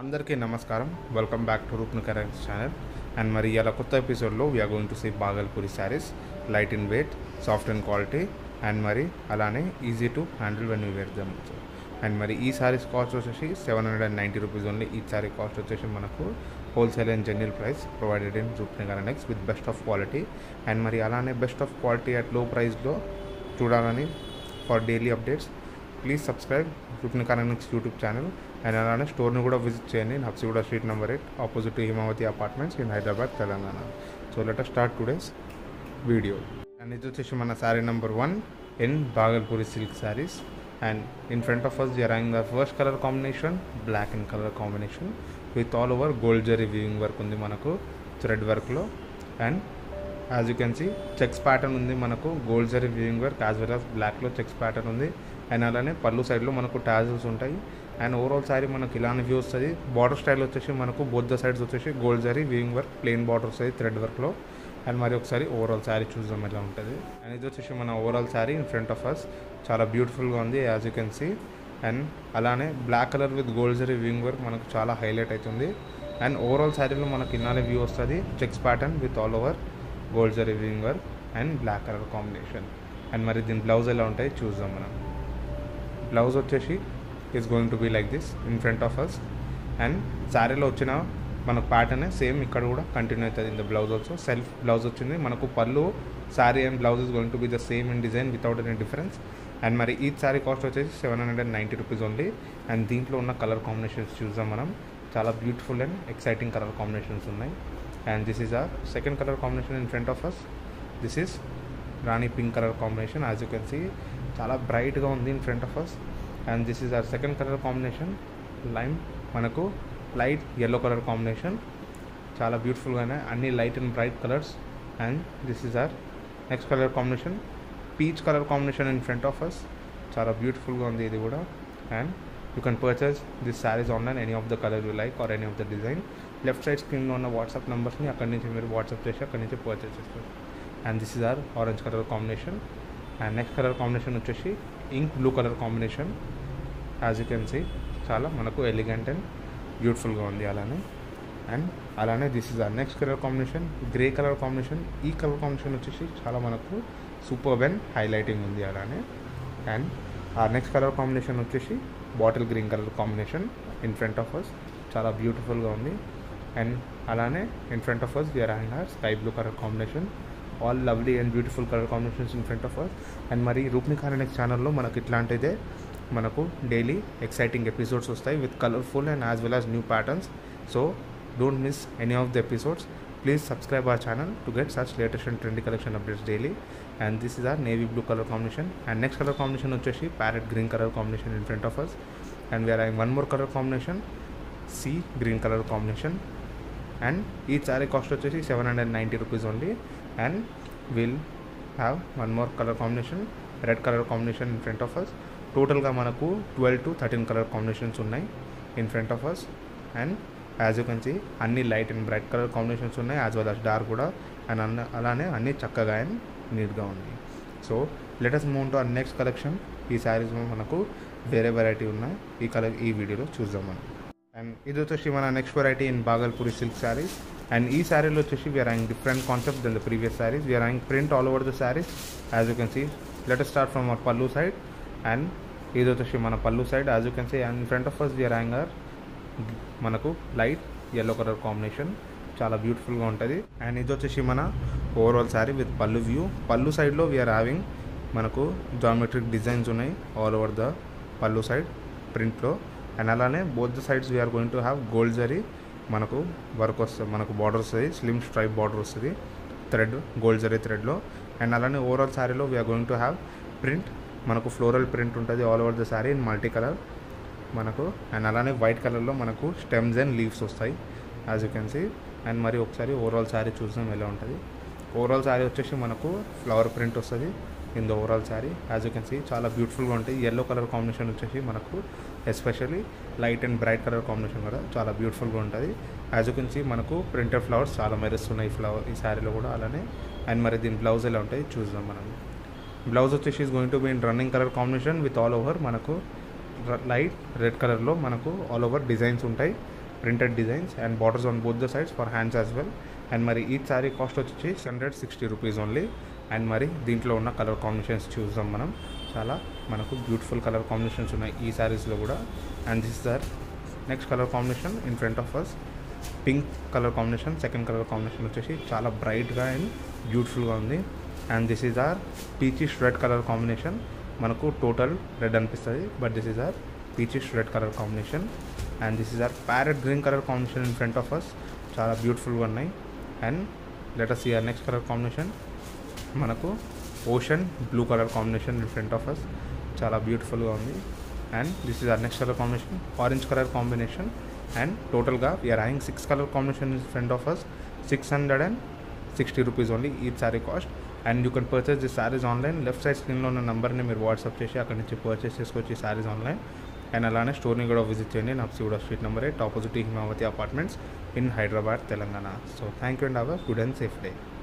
అందరికీ నమస్కారం welcome back to Roopnu currents channel and మరి ఇలా కొత్త ఎపిసోడ్లో we're going to see Bhagalpuri saris light in weight soft in quality and మరి అలానే easy to handle when you wear them and మరి ఈ శారీస్ కాస్ట్ వచ్చేసి seven hundred and ninety rupees only ఈ శారీ కాస్ట్ వచ్చేసి మనకు wholesale and genuine price provided in Roopnagar next with best of quality and మరి అలానే best of quality at low ప్రైస్లో చూడాలని for daily updates please subscribe Roopnagar next YouTube channel and అలానే స్టోర్ని కూడా విజిట్ చేయండి Napsiguda street number eight opposite to Himavathi apartments in Hyderabad Telangana so let start today's video and ఇది వచ్చేసి మన sari number one in Bhagalpuri silk saris and in front of us you're the first colour combination black and colour combination with all over gold zari weaving work ఉంది మనకు thread వర్క్లో and as you can see checks pattern ఉంది మనకు gold zari weaving work as well as బ్లాక్లో checks pattern ఉంది and అలానే పళ్ళు సైడ్లో మనకు టాజల్స్ ఉంటాయి అండ్ ఓవరాల్ శారీ మనకు ఇలానే వ్యూ వస్తుంది బార్డర్ స్టైల్ వచ్చేసి మనకు బోత్ ద సైడ్స్ వచ్చేసి gold zari weaving work plain border వస్తుంది థ్రెడ్ వర్క్లో అండ్ మరి ఒకసారి ఓవరాల్ శారీ చూద్దాం ఎలా ఉంటుంది అండ్ ఇది వచ్చేసి మన overall sari in front of us చాలా బ్యూటిఫుల్గా ఉంది as you can see and అలానే black colour with gold zari weaving work మనకు చాలా హైలైట్ అవుతుంది అండ్ ఓవరాల్ శారీలో మనకి ఇన్నాళ్ళే వ్యూ వస్తుంది checks pattern with all over gold zari weaving work and black colour combination and మరి దీని బ్లౌజ్ ఎలా ఉంటాయి చూద్దాం మనం బ్లౌజ్ వచ్చేసి is going to be like this in front of us and శారీలో వచ్చిన మనకు ప్యాటర్న్ సేమ్ ఇక్కడ కూడా కంటిన్యూ అవుతుంది in the blouse also self blouse వచ్చింది మనకు పళ్ళు sari and blouse is going to be the same in design without any difference and మరి ఈ శారీ కాస్ట్ వచ్చేసి seven hundred and ninety rupees only and దీంట్లో ఉన్న కలర్ కాంబినేషన్స్ చూద్దాం మనం చాలా beautiful and exciting colour combinations ఉన్నాయి and this is our second colour combination in front of us this is rani pink colour combination as you can see చాలా బ్రైట్గా ఉంది in front of us and this is our second colour combination lime మనకు light yellow colour combination చాలా బ్యూటిఫుల్గానే అన్ని light and bright colours and this is our next colour combination peach colour combination in front of us చాలా బ్యూటిఫుల్గా ఉంది ఇది కూడా and you can purchase this saris online any of the colour you like or any of the design left side స్క్రీన్లో ఉన్న WhatsApp నెంబర్స్ని అక్కడి నుంచి మీరు వాట్సాప్ చేసి అక్కడి నుంచి పర్చేస్ చేస్తారు and this is our orange colour combination and next colour combination వచ్చేసి ink blue colour combination as you can see చాలా మనకు ఎలిగెంట్ అండ్ బ్యూటిఫుల్గా ఉంది అలానే అండ్ అలానే this is our next colour combination grey colour combination ఈ colour combination వచ్చేసి చాలా మనకు సూపర్ వెన్ హైలైటింగ్ ఉంది అలానే అండ్ ఆ నెక్స్ట్ కలర్ కాంబినేషన్ వచ్చేసి bottle green colour combination in front of us చాలా బ్యూటిఫుల్గా ఉంది అండ్ అలానే in front of us we're having our sky blue colour combination all lovely and beautiful colour combinations in front of us and మరి రూప్ని next ఛానల్లో మనకు ఇట్లాంటిదే మనకు డైలీ ఎక్సైటింగ్ ఎపిసోడ్స్ వస్తాయి with colourful and as well as new patterns so don't miss any of the episodes please subscribe our channel to get such latest and trendy collection updates daily and this is our navy blue colour combination and next colour combination వచ్చేసి parrot green colour combination in front of us and we're I one more colour combination sea green colour combination and ఈ sari cost వచ్చేసి seven hundred ninety rupees only and will have one more colour combination red colour combination in front of us టోటల్గా మనకు twelve to thirteen colour combinations ఉన్నాయి in front of us and as you can see అన్ని light and bright colour combinations ఉన్నాయి as well as dark కూడా and అన్న అలానే అన్ని చక్కగా అండ్ నీట్గా ఉంది so latest move to our next collection ఈ శారీస్ మనకు వేరే వెరైటీ ఉన్నాయి ఈ కలర్ ఈ వీడియోలో చూద్దాం మనం అండ్ ఇది వచ్చేసి మన next variety in Bhagalpuri silk saris and ఈ శారీలో వచ్చేసి we're having different concept then the previous saris we're having print all over the saris as you can see let start from our pallu side and ఇది వచ్చేసి మన pallu side as you can see and front of us we're having మనకు light yellow colour combination చాలా బ్యూటిఫుల్గా ఉంటుంది అండ్ ఇది వచ్చేసి మన ఓవరాల్ శారీ విత్ పల్లు వ్యూ పల్లు సైడ్లో వీఆర్ హ్యావింగ్ మనకు జామెట్రిక్ డిజైన్స్ ఉన్నాయి all over the pallu side ప్రింట్లో అండ్ అలానే both the sides we're going to have gold zari మనకు వర్క్ వస్తుంది మనకు బార్డర్ వస్తుంది స్లిమ్ స్ట్రైప్ బార్డర్ వస్తుంది థ్రెడ్ గోల్డ్ జరీ థ్రెడ్లో అండ్ అలానే ఓవరాల్ శారీలో we're going to have print మనకు ఫ్లోరల్ ప్రింట్ ఉంటుంది all over the sari in multi colour మనకు అండ్ అలానే వైట్ కలర్లో మనకు స్టెమ్స్ అండ్ లీవ్స్ వస్తాయి as you can see and మరి ఒకసారి ఓవరాల్ శారీ చూసాం ఎలా ఉంటుంది ఓవరాల్ శారీ వచ్చేసి మనకు ఫ్లవర్ ప్రింట్ వస్తుంది in the overall sari as you can see చాలా బ్యూటిఫుల్గా ఉంటుంది ఎల్లో కలర్ కాంబినేషన్ వచ్చేసి మనకు especially light and bright colour combination కూడా చాలా బ్యూటిఫుల్గా ఉంటుంది యాజ్ యూ కెన్ సీ మనకు ప్రింటెడ్ ఫ్లవర్స్ చాలా మెరుస్తున్నాయి ఈ ఫ్లవర్ ఈ శారీలో కూడా అలానే అండ్ మరి దీని బ్లౌజ్ ఎలా ఉంటాయి చూద్దాం మనం బ్లౌజ్ వచ్చేసి is going to be in running colour combination with all over మనకు లైట్ రెడ్ కలర్లో మనకు ఆల్ ఓవర్ డిజైన్స్ ఉంటాయి printed designs and borders on both the sides for hands as well and మరి ఈ శారీ కాస్ట్ వచ్చి six hundred sixty rupees only and మరి దీంట్లో ఉన్న కలర్ కాంబినేషన్స్ చూద్దాం మనం చాలా మనకు బ్యూటిఫుల్ కలర్ కాంబినేషన్స్ ఉన్నాయి ఈ శారీస్లో కూడా and this there next colour combination in front of us pink colour combination second colour combination వచ్చేసి చాలా బ్రైట్గా అండ్ బ్యూటిఫుల్గా ఉంది and this is our peachish red colour combination మనకు టోటల్ రెడ్ అనిపిస్తుంది but this is our peachish red colour combination and this is our parrot green colour combination in front of us చాలా బ్యూటిఫుల్గా ఉన్నాయి and let us ఈ our next colour combination మనకు ocean blue colour combination in front of us చాలా బ్యూటిఫుల్గా ఉంది and this is our next colour combination orange colour combination and టోటల్గా we're having six colour combination in front of us six hundred and sixty rupees only ఈ sari cost and you can purchase the saris online left side స్క్రీన్లో ఉన్న నెంబర్ని మీరు WhatsApp చేసి అక్కడి నుంచి purchase చేసుకోవచ్చు ఈ శారీస్ ఆన్లైన్ అండ్ అలానే స్టోర్ని కూడా విజిట్ చేయండి Napsiguda street number eight opposite Himavathi apartments in Hyderabad Telangana so thank you and have a good and safe day